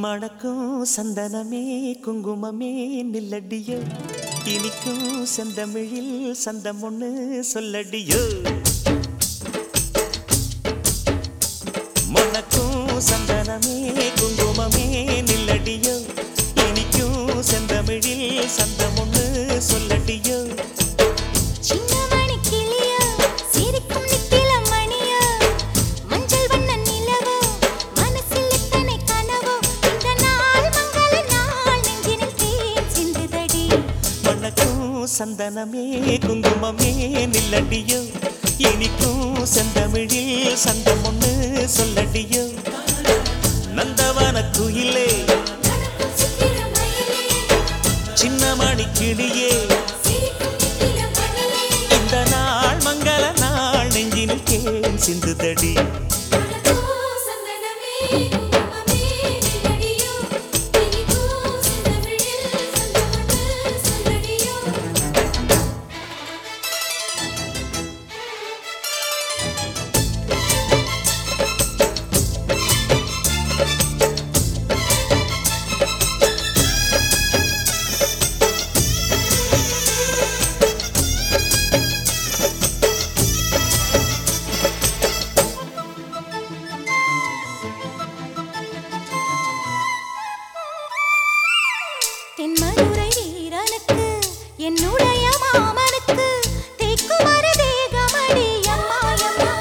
மணக்கும் சந்தனமே குங்குமமே நில்லடியோ இனிக்கும் செந்தமிழில் சந்தம் ஒண்ணு சொல்லடியோ மணக்கும் சந்தனமே குங்குமமே நில்லடியோ இனிக்கும் செந்தமிழில் சந்தம் ஒண்ணு சொல்லடியோ சின்ன மணி கிளியோ சிரிக்கும் நித்தில மணியோ மஞ்சள் வண்ண நிலவோ மனசில் எத்தனை கனவோ இந்த நாள் மங்கள நாள் நெஞ்சினில் தேன் சிந்துதடி மணக்கும் சந்தனமே குங்குமமே நில்லடியோ இனிக்கும் செந்தமிழில் சந்தம் ஒண்ணு சொல்லடியோ நந்தவன குயிலே நடக்கும் சித்திர மயிலே சின்ன மணி கிளியே சிரிக்கும் நித்தில மணியே இந்த நாள் மங்கள நாள் நெஞ்சினில் கேன் சிந்துதடி நடக்கும் சந்தனமே குங்குமமே நிலடியோ இனிக்கும் செந்தமிழில் சந்தமொன்று சொல்லடியோ தென்மதுரை வீரனுக்கு என்னுடைய மாமனுக்கு தேக்குமர தேகமடி அம்மா அம்மா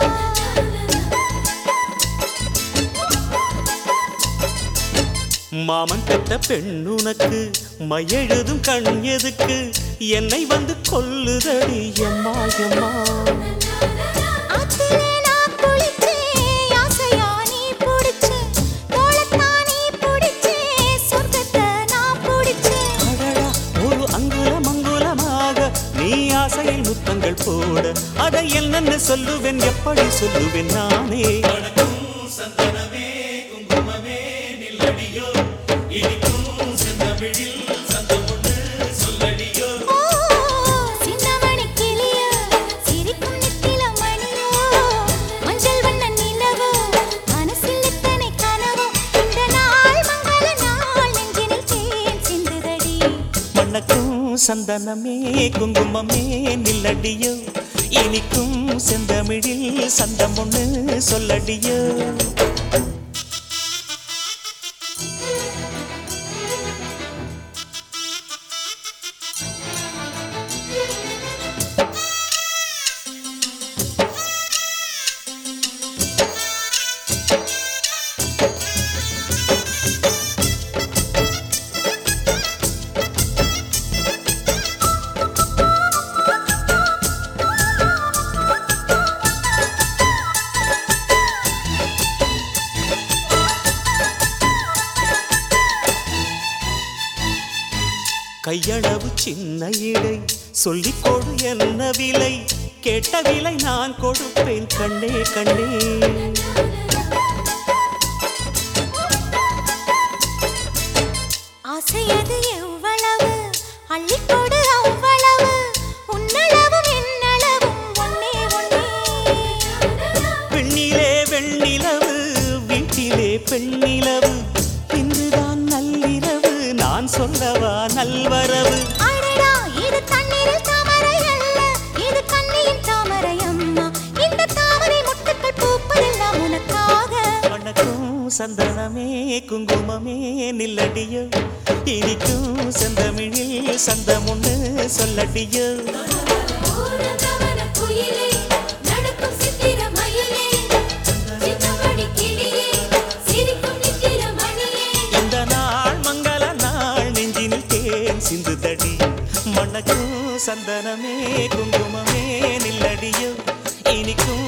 மாமன் பெற்ற பெண்ணுனக்கு மையெழுதும் கண் எதுக்கு என்னை வந்து கொல்லுதடி எம்மா எம்மா ஆத்திலே நான் குளிச்சேன் ஆசையா நீ புடிச்சே தோளத்தான் நீ புடிச்சே சொர்க்கத்தை நான் புடிச்சேன் அடடா ஒரு அங்குலம் அங்குலமாக நீ ஆசையில் முத்தங்கள் போட அதை என்னென்ன சொல்லுவேன் எப்படி சொல்லுவேன் நானே ஓ சின்னமணி கிளியோ சிரிக்கும் நித்தில மணியோ மஞ்சள் வண்ண நிலவோ மனசில் எத்தனை கனவோ இந்த நாள் மங்கள நாள் நெஞ்சினில் தேன் சிந்துதடி மணக்கும் சந்தனமே குங்குமமே நில்லடியோ இனிக்கும் செந்தமிழில் சந்தம் ஒண்ணு சொல்லடியோ கையளவு சின்ன இடை சொல்லிக் கொடு என்ன விலை கேட்ட விலை நான் கொடுப்பேன் கண்ணே கண்ணே ஆசையது எவ்வளவு அள்ளிக்கொடு அவ்வளவு உன்னளவும் என்னளவும் ஒன்னே ஒன்னே பெண்ணிலே வெண்ணிலவு வீட்டிலே பெண்ணிலவு இன்றுதான் நள்ளிரவு நான் சொல்லவா நல்வரவு அடடா இது தண்ணீரில் தாமரை அல்ல இது கண்ணியின் தாமரை அம்மா இந்த தாமரை முட்டுக்கள் பூப்பதெல்லாம் உனக்காக வணக்கம் சந்தனமே குங்குமமே நில்லடியோ இனிக்கும் செந்தமிழில் சந்தம் ஒண்ணு சொல்லடியோ இந்த நாள் மங்கள நாள் நெஞ்சினில் தேன் சிந்துதடி மணக்கும் சந்தனமே குங்குமமே நில்லடியோ இனிக்கும்